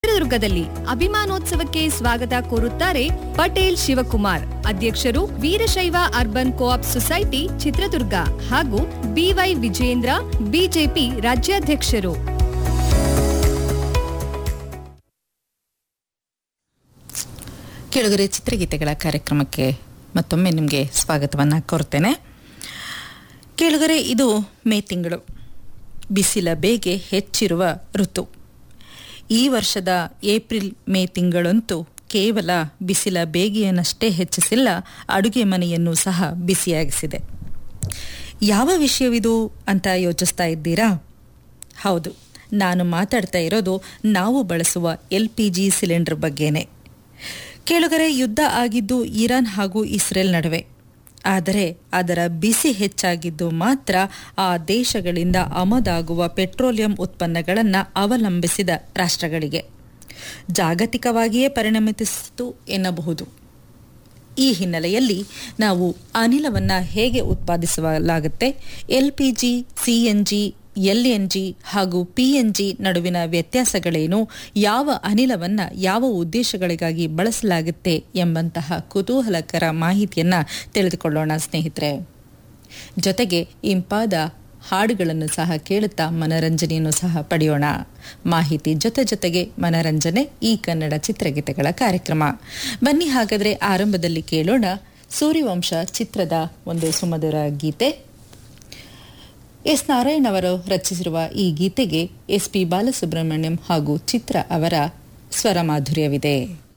ಚಿತ್ರದುರ್ಗದಲ್ಲಿ ಅಭಿಮಾನೋತ್ಸವಕ್ಕೆ ಸ್ವಾಗತ ಕೋರುತ್ತಾರೆ ಪಟೇಲ್ ಶಿವಕುಮಾರ್ ಅಧ್ಯಕ್ಷರು Veerashaiva urban coop society Chitradurga ಹಾಗೂ ಬಿವೈ ವಿಜೇಂದ್ರ ಬಿಜೆಪಿ ರಾಜ್ಯಾಧ್ಯಕ್ಷರು ಕೆಳಗರೆ ಚಿತ್ರಗೀತೆಗಳ ಕಾರ್ಯಕ್ರಮಕ್ಕೆ ಮತ್ತೊಮ್ಮೆ ನಿಮಗೆ ಸ್ವಾಗತವನ್ನು ಕೋರ್ತೇನೆ ಕೆಳಗರೆ ಇದು ಮೇ ತಿಂಗಳು ಬಿಸಿಲ ಬೇಗೆ ಹೆಚ್ಚಿರುವ ಋತು ಈ ವರ್ಷದ ಏಪ್ರಿಲ್ ಮೇ ತಿಂಗಳಂತೂ ಕೇವಲ ಬಿಸಿಲ ಬೇಗೆಯನ್ನಷ್ಟೇ ಹೆಚ್ಚಿಸಿಲ್ಲ ಅಡುಗೆ ಮನೆಯನ್ನು ಸಹ ಬಿಸಿಯಾಗಿಸಿದೆ ಯಾವ ವಿಷಯವಿದು ಅಂತ ಯೋಚಿಸ್ತಾ ಇದ್ದೀರಾ ಹೌದು ನಾನು ಮಾತಾಡ್ತಾ ಇರೋದು ನಾವು ಬಳಸುವ ಎಲ್ ಪಿ ಜಿ ಸಿಲಿಂಡರ್ ಬಗ್ಗೆನೇ ಕೆಳಗರೆ ಯುದ್ಧ ಆಗಿದ್ದು ಇರಾನ್ ಹಾಗೂ ಇಸ್ರೇಲ್ ನಡುವೆ ಆದರೆ ಅದರ ಬಿಸಿ ಹೆಚ್ಚಾಗಿದ್ದು ಮಾತ್ರ ಆ ದೇಶಗಳಿಂದ ಆಮದಾಗುವ ಪೆಟ್ರೋಲಿಯಂ ಉತ್ಪನ್ನಗಳನ್ನು ಅವಲಂಬಿಸಿದ ರಾಷ್ಟ್ರಗಳಿಗೆ ಜಾಗತಿಕವಾಗಿಯೇ ಪರಿಣಮಿಸಿತು ಎನ್ನಬಹುದು ಈ ಹಿನ್ನೆಲೆಯಲ್ಲಿ ನಾವು ಅನಿಲವನ್ನು ಹೇಗೆ ಉತ್ಪಾದಿಸಲಾಗುತ್ತೆ L P G C N G L N G ಹಾಗೂ ಪಿ ಎನ್ ಜಿ ನಡುವಿನ ವ್ಯತ್ಯಾಸಗಳೇನು ಯಾವ ಅನಿಲವನ್ನು ಯಾವ ಉದ್ದೇಶಗಳಿಗಾಗಿ ಬಳಸಲಾಗುತ್ತೆ ಎಂಬಂತಹ ಕುತೂಹಲಕರ ಮಾಹಿತಿಯನ್ನು ತಿಳಿದುಕೊಳ್ಳೋಣ ಸ್ನೇಹಿತರೆ ಜೊತೆಗೆ ಇಂಪಾದ ಹಾಡುಗಳನ್ನು ಸಹ ಕೇಳುತ್ತಾ ಮನರಂಜನೆಯನ್ನು ಸಹ ಪಡೆಯೋಣ ಮಾಹಿತಿ ಜೊತೆ ಜೊತೆಗೆ ಮನರಂಜನೆ ಈ ಕನ್ನಡ ಚಿತ್ರಗೀತೆಗಳ ಕಾರ್ಯಕ್ರಮ ಬನ್ನಿ ಹಾಗಾದರೆ ಆರಂಭದಲ್ಲಿ ಕೇಳೋಣ ಸೂರ್ಯವಂಶ ಚಿತ್ರದ ಒಂದು ಸುಮಧುರ ಗೀತೆ ಎಸ್ ನಾರಾಯಣ್ ಅವರು ರಚಿಸಿರುವ ಈ ಗೀತೆಗೆ ಎಸ್ ಪಿ ಬಾಲಸುಬ್ರಹ್ಮಣ್ಯಂ ಹಾಗೂ ಚಿತ್ರ ಅವರ ಸ್ವರ ಮಾಧುರ್ಯವಿದೆ